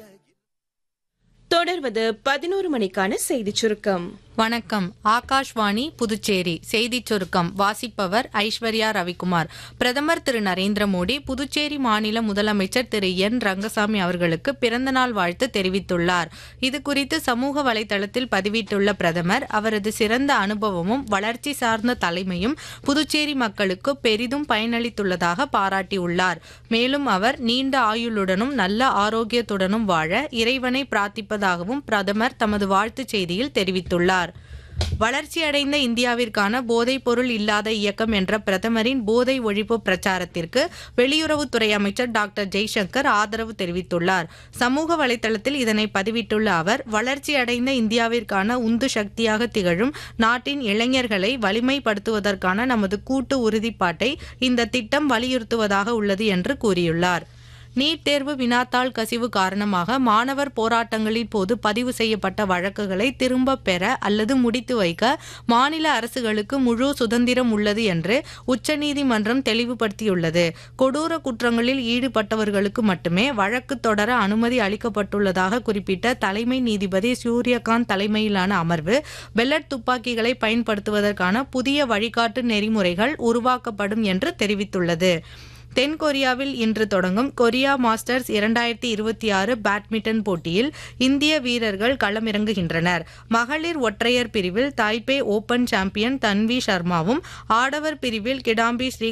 தொடர்வது பதினோரு மணிக்கான செய்திச் சுருக்கம் வணக்கம் ஆகாஷ்வாணி புதுச்சேரி செய்திச் சுருக்கம் வாசிப்பவர் ஐஸ்வர்யா ரவிக்குமார் பிரதமர் திரு நரேந்திர மோடி புதுச்சேரி மாநில முதலமைச்சர் திரு என் ரங்கசாமி அவர்களுக்கு பிறந்தநாள் வாழ்த்து தெரிவித்துள்ளார் இது குறித்து சமூக வலைதளத்தில் பதிவிட்டுள்ள பிரதமர் அவரது சிறந்த அனுபவமும் வளர்ச்சி சார்ந்த தலைமையும் புதுச்சேரி மக்களுக்கு பெரிதும் பயனளித்துள்ளதாக பாராட்டியுள்ளார் மேலும் அவர் நீண்ட ஆயுளுடனும் நல்ல ஆரோக்கியத்துடனும் வாழ இறைவனை பிரார்த்திப்பதாகவும் பிரதமர் தமது வாழ்த்துச் செய்தியில் தெரிவித்துள்ளார் வளர்ச்சியடைந்த இந்தியாவிற்கான போதைப் பொருள் இல்லாத இயக்கம் என்ற பிரதமரின் போதை ஒழிப்பு பிரச்சாரத்திற்கு வெளியுறவுத்துறை அமைச்சர் டாக்டர் ஜெய்சங்கர் ஆதரவு தெரிவித்துள்ளார் சமூக வலைதளத்தில் இதனை பதிவிட்டுள்ள அவர் வளர்ச்சியடைந்த இந்தியாவிற்கான உந்து சக்தியாக திகழும் நாட்டின் இளைஞர்களை வலிமைப்படுத்துவதற்கான நமது கூட்டு உறுதிப்பாட்டை இந்த திட்டம் வலியுறுத்துவதாக உள்ளது என்று கூறியுள்ளார் நீட் தேர்வு வினாத்தாள் கசிவு காரணமாக மாணவர் போராட்டங்களின் போது பதிவு செய்யப்பட்ட வழக்குகளை திரும்ப பெற அல்லது முடித்து வைக்க மாநில அரசுகளுக்கு முழு சுதந்திரம் உள்ளது என்று உச்சநீதிமன்றம் தெளிவுபடுத்தியுள்ளது கொடூர குற்றங்களில் ஈடுபட்டவர்களுக்கு மட்டுமே வழக்கு தொடர அனுமதி அளிக்கப்பட்டுள்ளதாக குறிப்பிட்ட தலைமை நீதிபதி சூரியகாந்த் தலைமையிலான அமர்வு பெல்லட் துப்பாக்கிகளை பயன்படுத்துவதற்கான புதிய வழிகாட்டு நெறிமுறைகள் உருவாக்கப்படும் என்று தெரிவித்துள்ளது தென் கொரியாவில் இன்று தொடங்கும் கொரியா மாஸ்டர்ஸ் இரண்டாயிரத்தி இருபத்தி ஆறு பேட்மிண்டன் போட்டியில் இந்திய வீரர்கள் களமிறங்குகின்றனர் மகளிர் ஒற்றையர் பிரிவில் தாய்பே ஓபன் சாம்பியன் தன்வி சர்மாவும் ஆடவர் பிரிவில் கிடாம்பி ஸ்ரீ